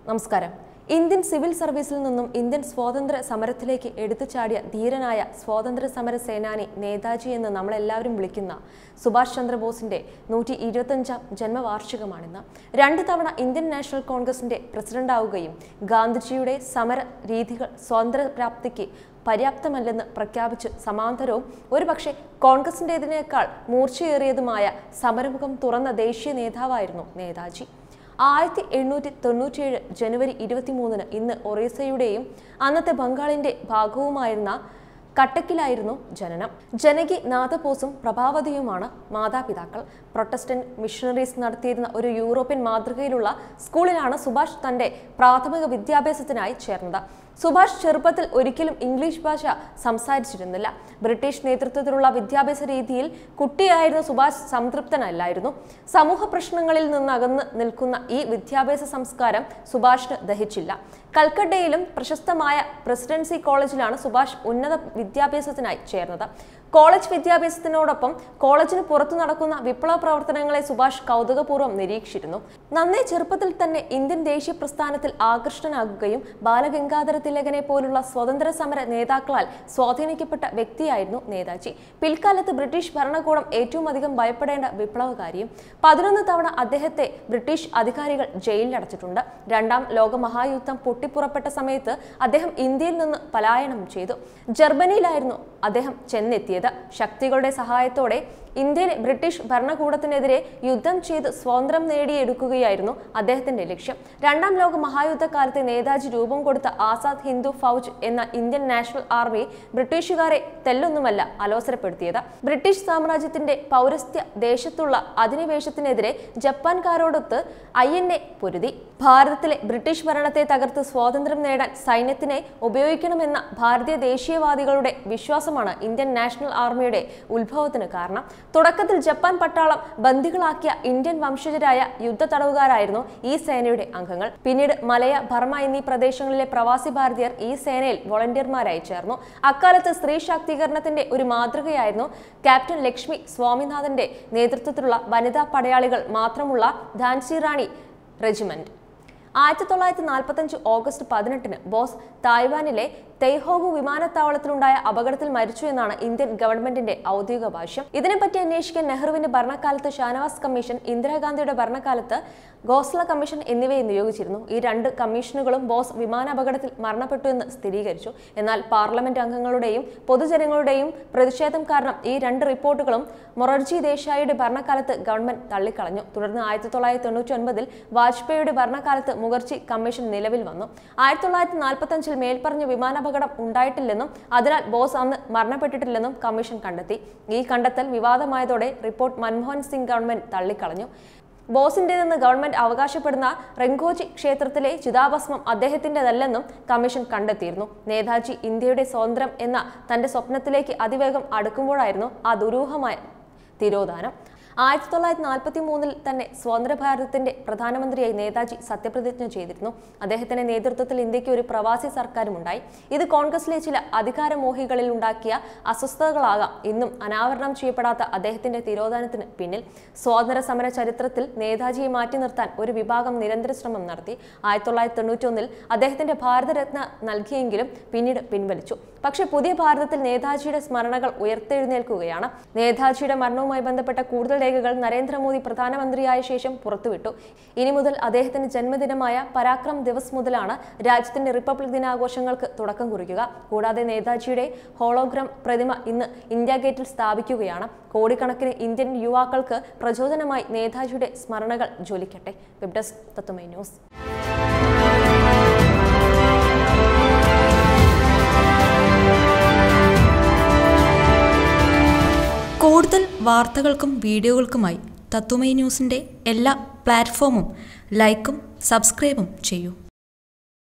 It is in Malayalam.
നമസ്കാരം ഇന്ത്യൻ സിവിൽ സർവീസിൽ നിന്നും ഇന്ത്യൻ സ്വാതന്ത്ര്യ സമരത്തിലേക്ക് എടുത്തു ചാടിയ ധീരനായ സ്വാതന്ത്ര്യ സമര സേനാനി നേതാജി എന്ന് നമ്മളെല്ലാവരും വിളിക്കുന്ന സുഭാഷ് ചന്ദ്രബോസിന്റെ നൂറ്റി ഇരുപത്തഞ്ചാം ജന്മവാർഷികമാണിന്ന് രണ്ട് തവണ ഇന്ത്യൻ നാഷണൽ കോൺഗ്രസിന്റെ പ്രസിഡന്റാവുകയും ഗാന്ധിജിയുടെ സമര രീതികൾ സ്വാതന്ത്ര്യപ്രാപ്തിക്ക് പര്യാപ്തമല്ലെന്ന് പ്രഖ്യാപിച്ച് സമാന്തരവും ഒരുപക്ഷെ കോൺഗ്രസിൻ്റെതിനേക്കാൾ മൂർച്ചയേറിയതുമായ സമരമുഖം തുറന്ന ദേശീയ നേതാവായിരുന്നു നേതാജി ആയിരത്തി എണ്ണൂറ്റി തൊണ്ണൂറ്റിയേഴ് ജനുവരി ഇരുപത്തിമൂന്നിന് ഇന്ന് ഒറീസയുടെയും അന്നത്തെ ബംഗാളിന്റെ ഭാഗവുമായിരുന്ന കട്ടക്കിലായിരുന്നു ജനനം ജനകി നാഥബോസും പ്രഭാവതിയുമാണ് മാതാപിതാക്കൾ പ്രൊട്ടസ്റ്റന്റ് മിഷണറീസ് നടത്തിയിരുന്ന ഒരു യൂറോപ്യൻ മാതൃകയിലുള്ള സ്കൂളിലാണ് സുഭാഷ് തന്റെ പ്രാഥമിക വിദ്യാഭ്യാസത്തിനായി ചേർന്നത് സുഭാഷ് ചെറുപ്പത്തിൽ ഒരിക്കലും ഇംഗ്ലീഷ് ഭാഷ സംസാരിച്ചിരുന്നില്ല ബ്രിട്ടീഷ് നേതൃത്വത്തിലുള്ള വിദ്യാഭ്യാസ രീതിയിൽ കുട്ടിയായിരുന്ന സുഭാഷ് സംതൃപ്തനല്ലായിരുന്നു സമൂഹ പ്രശ്നങ്ങളിൽ നിന്ന് അകന്ന് നിൽക്കുന്ന ഈ വിദ്യാഭ്യാസ സംസ്കാരം സുഭാഷിന് ദഹിച്ചില്ല കൽക്കട്ടയിലും പ്രശസ്തമായ പ്രസിഡൻസി കോളേജിലാണ് സുഭാഷ് ഉന്നത വിദ്യാഭ്യാസത്തിനായി ചേർന്നത് കോളേജ് വിദ്യാഭ്യാസത്തിനോടൊപ്പം കോളേജിന് പുറത്തു നടക്കുന്ന വിപ്ലവ പ്രവർത്തനങ്ങളെ സുഭാഷ് കൗതുകപൂർവ്വം നിരീക്ഷിച്ചിരുന്നു നന്നേ ചെറുപ്പത്തിൽ തന്നെ ഇന്ത്യൻ ദേശീയ പ്രസ്ഥാനത്തിൽ ആകൃഷ്ടനാകുകയും ബാലഗംഗാധര തിലകനെ പോലുള്ള സ്വതന്ത്ര സമര നേതാക്കളാൽ സ്വാധീനിക്കപ്പെട്ട വ്യക്തിയായിരുന്നു നേതാജി പിൽക്കാലത്ത് ബ്രിട്ടീഷ് ഭരണകൂടം ഏറ്റവും അധികം ഭയപ്പെടേണ്ട വിപ്ലവകാരിയും പതിനൊന്ന് തവണ അദ്ദേഹത്തെ ബ്രിട്ടീഷ് അധികാരികൾ ജയിലിലടച്ചിട്ടുണ്ട് രണ്ടാം ലോക മഹായുദ്ധം പൊട്ടിപ്പുറപ്പെട്ട സമയത്ത് അദ്ദേഹം ഇന്ത്യയിൽ നിന്ന് പലായനം ചെയ്തു ജർമ്മനിയിലായിരുന്നു അദ്ദേഹം ചെന്നെത്തിയത് ശക്തികളുടെ സഹായത്തോടെ ഇന്ത്യയിലെ ബ്രിട്ടീഷ് ഭരണകൂടത്തിനെതിരെ യുദ്ധം ചെയ്ത് സ്വാതന്ത്ര്യം നേടിയെടുക്കുകയായിരുന്നു അദ്ദേഹത്തിന്റെ ലക്ഷ്യം രണ്ടാം ലോക മഹായുദ്ധകാലത്തെ നേതാജി രൂപം കൊടുത്ത ആസാദ് ഹിന്ദു ഫൗജ് എന്ന ഇന്ത്യൻ നാഷണൽ ആർമി ബ്രിട്ടീഷുകാരെ തെല്ലൊന്നുമല്ല അലോസരപ്പെടുത്തിയത് ബ്രിട്ടീഷ് സാമ്രാജ്യത്തിന്റെ പൗരസ്ത്യ ദേശത്തുള്ള അധിനിവേശത്തിനെതിരെ ജപ്പാൻകാരോടൊത്ത് ഐ എൻ എ പൊരുതി ഭാരതത്തിലെ ബ്രിട്ടീഷ് ഭരണത്തെ തകർത്ത് സ്വാതന്ത്ര്യം നേടാൻ സൈന്യത്തിനെ ഉപയോഗിക്കണമെന്ന ഭാരതീയ ദേശീയവാദികളുടെ വിശ്വാസമാണ് ഇന്ത്യൻ നാഷണൽ ആർമിയുടെ ഉത്ഭവത്തിന് കാരണം തുടക്കത്തിൽ ജപ്പാൻ പട്ടാളം ബന്ദികളാക്കിയ ഇന്ത്യൻ വംശജരായ യുദ്ധ തടവുകാരായിരുന്നു ഈ സേനയുടെ അംഗങ്ങൾ പിന്നീട് മലയ ബർമ എന്നീ പ്രദേശങ്ങളിലെ പ്രവാസി ഭാരതീയർ ഈ സേനയിൽ വോളണ്ടിയർമാരായി ചേർന്നു അക്കാലത്ത് സ്ത്രീ ശാക്തീകരണത്തിന്റെ ഒരു മാതൃകയായിരുന്നു ക്യാപ്റ്റൻ ലക്ഷ്മി സ്വാമിനാഥന്റെ നേതൃത്വത്തിലുള്ള വനിതാ പടയാളികൾ മാത്രമുള്ള ധാൻസി റാണി റെജിമെന്റ് ആയിരത്തി തൊള്ളായിരത്തി നാൽപ്പത്തഞ്ച് ഓഗസ്റ്റ് പതിനെട്ടിന് ബോസ് തായ്വാനിലെ തെയ്ഹോഗു വിമാനത്താവളത്തിലുണ്ടായ അപകടത്തിൽ മരിച്ചു എന്നാണ് ഇന്ത്യൻ ഗവൺമെന്റിന്റെ ഔദ്യോഗിക ഭാഷ്യം ഇതിനെപ്പറ്റി അന്വേഷിക്കാൻ നെഹ്റുവിന്റെ ഭരണകാലത്ത് ഷാനവാസ് കമ്മീഷൻ ഇന്ദിരാഗാന്ധിയുടെ ഭരണകാലത്ത് ഗോസ്ല കമ്മീഷൻ എന്നിവയെ നിയോഗിച്ചിരുന്നു ഈ രണ്ട് കമ്മീഷനുകളും ബോസ് വിമാനാപകടത്തിൽ മരണപ്പെട്ടു എന്ന് സ്ഥിരീകരിച്ചു എന്നാൽ പാർലമെന്റ് അംഗങ്ങളുടെയും പൊതുജനങ്ങളുടെയും പ്രതിഷേധം കാരണം ഈ രണ്ട് റിപ്പോർട്ടുകളും മൊറർജി ദേശായിയുടെ ഭരണകാലത്ത് ഗവൺമെന്റ് തള്ളിക്കളഞ്ഞു തുടർന്ന് ആയിരത്തി തൊള്ളായിരത്തി തൊണ്ണൂറ്റി ഒൻപതിൽ വാജ്പേയിയുടെ ഭരണകാലത്ത് മുഖർജി കമ്മീഷൻ നിലവിൽ വന്നു ആയിരത്തി തൊള്ളായിരത്തി നാൽപ്പത്തഞ്ചിൽ മേൽപ്പറഞ്ഞ വിമാനാപകടം ഉണ്ടായിട്ടില്ലെന്നും അതിനാൽ ബോസ് അന്ന് മരണപ്പെട്ടിട്ടില്ലെന്നും കമ്മീഷൻ കണ്ടെത്തി ഈ കണ്ടെത്തൽ വിവാദമായതോടെ റിപ്പോർട്ട് മൻമോഹൻ സിംഗ് ഗവൺമെന്റ് തള്ളിക്കളഞ്ഞു ബോസിന്റേതെന്ന് ഗവൺമെന്റ് അവകാശപ്പെടുന്ന റെങ്കോജി ക്ഷേത്രത്തിലെ ചിതാഭസ്മം അദ്ദേഹത്തിൻ്റെതല്ലെന്നും കമ്മീഷൻ കണ്ടെത്തിയിരുന്നു നേതാജി ഇന്ത്യയുടെ സ്വാതന്ത്ര്യം എന്ന തന്റെ സ്വപ്നത്തിലേക്ക് അതിവേഗം അടുക്കുമ്പോഴായിരുന്നു ആ ദുരൂഹമായ തിരോധാനം ആയിരത്തി തൊള്ളായിരത്തി നാൽപ്പത്തി മൂന്നിൽ തന്നെ സ്വതന്ത്ര ഭാരതത്തിന്റെ പ്രധാനമന്ത്രിയായി നേതാജി സത്യപ്രതിജ്ഞ ചെയ്തിരുന്നു അദ്ദേഹത്തിന്റെ നേതൃത്വത്തിൽ ഇന്ത്യക്ക് ഒരു പ്രവാസി സർക്കാരും ഉണ്ടായി ഇത് കോൺഗ്രസിലെ ചില അധികാരമോഹികളിൽ ഉണ്ടാക്കിയ അസ്വസ്ഥതകളാകാം ഇന്നും അനാവരണം ചെയ്യപ്പെടാത്ത അദ്ദേഹത്തിന്റെ തിരോധാനത്തിന് പിന്നിൽ സ്വാതന്ത്ര്യ സമര ചരിത്രത്തിൽ നേതാജിയെ മാറ്റി നിർത്താൻ ഒരു വിഭാഗം നിരന്തര ശ്രമം നടത്തി ആയിരത്തി തൊള്ളായിരത്തി തൊണ്ണൂറ്റൊന്നിൽ അദ്ദേഹത്തിന്റെ ഭാരതരത്ന നൽകിയെങ്കിലും പിന്നീട് പിൻവലിച്ചു പക്ഷേ പുതിയ ഭാരതത്തിൽ നേതാജിയുടെ സ്മരണകൾ ഉയർത്തെഴുന്നേൽക്കുകയാണ് നേതാജിയുടെ മരണവുമായി ബന്ധപ്പെട്ട കൂടുതൽ രേഖകൾ നരേന്ദ്രമോദി പ്രധാനമന്ത്രിയായ ശേഷം പുറത്തുവിട്ടു ഇനി മുതൽ അദ്ദേഹത്തിന്റെ ജന്മദിനമായ പരാക്രം ദിവസ് മുതലാണ് രാജ്യത്തിന്റെ റിപ്പബ്ലിക് ദിനാഘോഷങ്ങൾക്ക് തുടക്കം കുറിക്കുക കൂടാതെ നേതാജിയുടെ ഹോളോഗ്രാം പ്രതിമ ഇന്ന് ഇന്ത്യ ഗേറ്റിൽ സ്ഥാപിക്കുകയാണ് കോടിക്കണക്കിന് ഇന്ത്യൻ യുവാക്കൾക്ക് പ്രചോദനമായി നേതാജിയുടെ സ്മരണകൾ ജ്വലിക്കട്ടെ വെബ് ഡെസ്ക് തത്തുമൈ ന്യൂസ് കൂടുതൽ വാർത്തകൾക്കും വീഡിയോകൾക്കുമായി തത്തുമൈ ന്യൂസിൻ്റെ എല്ലാ പ്ലാറ്റ്ഫോമും ലൈക്കും സബ്സ്ക്രൈബും ചെയ്യൂ